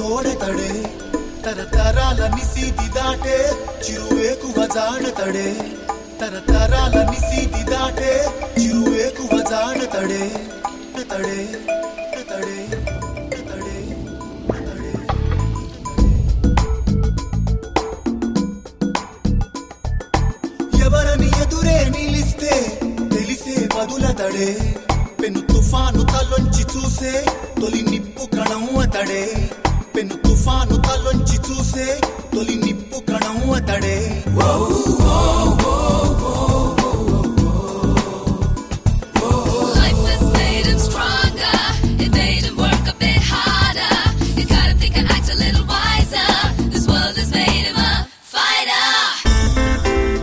తోడెతడే తరతరాల నిసీతి దాటే చిరువేకువ జాడతడే తరతరాల నిసీతి దాటే చిరువేకువ జాడతడే తడే తడే తడే తడే ఎవరని ఎదురే నిలిస్తే తెలిసే వదులతడే పెను తుఫాను తలొంచి చూసే తొలి నిప్పు కణం అతడే పెను తుఫాను తలొంచి చూసే తొలి నిప్పు కణం అతడే Life has made him stronger. It made him work a bit harder. You gotta think and act a little wiser. This world has made him a fighter.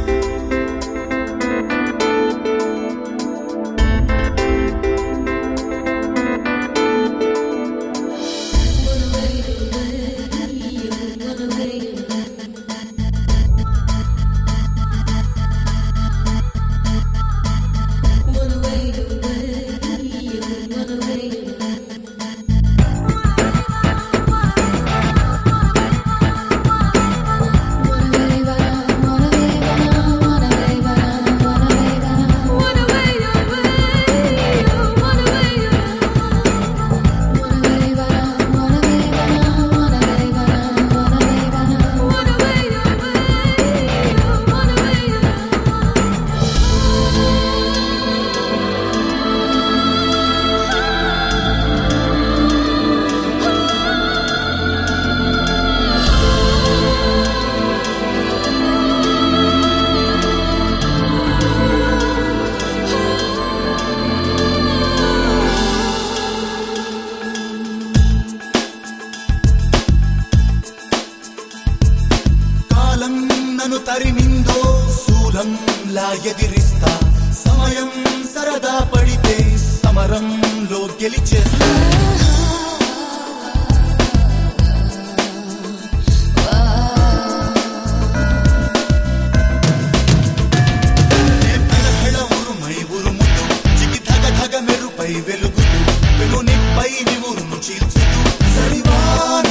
కాలం నన్ను తరిమిందో శూలంలా ఎదిరిస్తా సమయం సరదా పడితే సమరంలో గెలిచేస్తా హెళ ఉరుమై ఉరుముతూ చికి ధగ ధగ మెరుపై వెలుగుతూ వెలునిపై నివురును చీల్చుతూ సరివాన